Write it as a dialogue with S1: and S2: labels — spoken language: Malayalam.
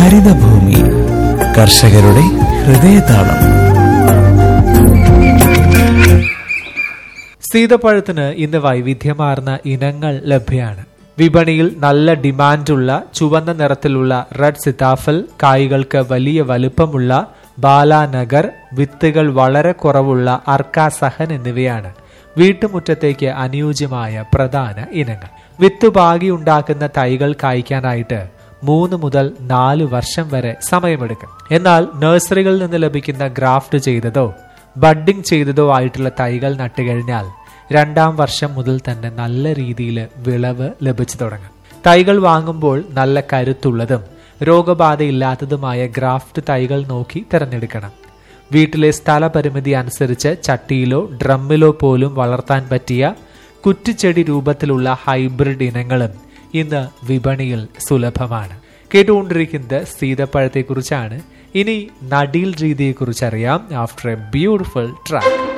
S1: ഹരിതഭൂമി കർഷകരുടെ ഹൃദയതാളം
S2: സീതപ്പഴത്തിന് ഇന്ന് വൈവിധ്യമാർന്ന ഇനങ്ങൾ ലഭ്യമാണ് വിപണിയിൽ നല്ല ഡിമാൻഡുള്ള ചുവന്ന നിറത്തിലുള്ള റെഡ് സിതാഫൽ കായ്കൾക്ക് വലിയ വലുപ്പമുള്ള ബാലാനഗർ വിത്തുകൾ വളരെ കുറവുള്ള അർക്കാസഹൻ എന്നിവയാണ് വീട്ടുമുറ്റത്തേക്ക് അനുയോജ്യമായ പ്രധാന ഇനങ്ങൾ വിത്ത് പാകി ഉണ്ടാക്കുന്ന തൈകൾ കായ്ക്കാനായിട്ട് മൂന്ന് മുതൽ നാല് വർഷം വരെ സമയമെടുക്കും എന്നാൽ നഴ്സറികളിൽ നിന്ന് ലഭിക്കുന്ന ഗ്രാഫ്റ്റ് ചെയ്തതോ ബഡ്ഡിംഗ് ചെയ്തതോ ആയിട്ടുള്ള തൈകൾ നട്ടുകഴിഞ്ഞാൽ രണ്ടാം വർഷം മുതൽ തന്നെ നല്ല രീതിയിൽ വിളവ് ലഭിച്ചു തുടങ്ങും തൈകൾ വാങ്ങുമ്പോൾ നല്ല കരുത്തുള്ളതും രോഗബാധയില്ലാത്തതുമായ ഗ്രാഫ്റ്റ് തൈകൾ നോക്കി തിരഞ്ഞെടുക്കണം വീട്ടിലെ സ്ഥലപരിമിതി അനുസരിച്ച് ചട്ടിയിലോ ഡ്രമ്മിലോ പോലും വളർത്താൻ പറ്റിയ കുറ്റിച്ചെടി രൂപത്തിലുള്ള ഹൈബ്രിഡ് ഇനങ്ങളും ഇന്ന് വിപണിയിൽ സുലഭമാണ് കേട്ടുകൊണ്ടിരിക്കുന്നത് സീതപ്പഴത്തെക്കുറിച്ചാണ് ഇനി നടീൽ രീതിയെക്കുറിച്ച് അറിയാം ആഫ്റ്റർ എ ബ്യൂട്ടിഫുൾ ട്രാക്ക്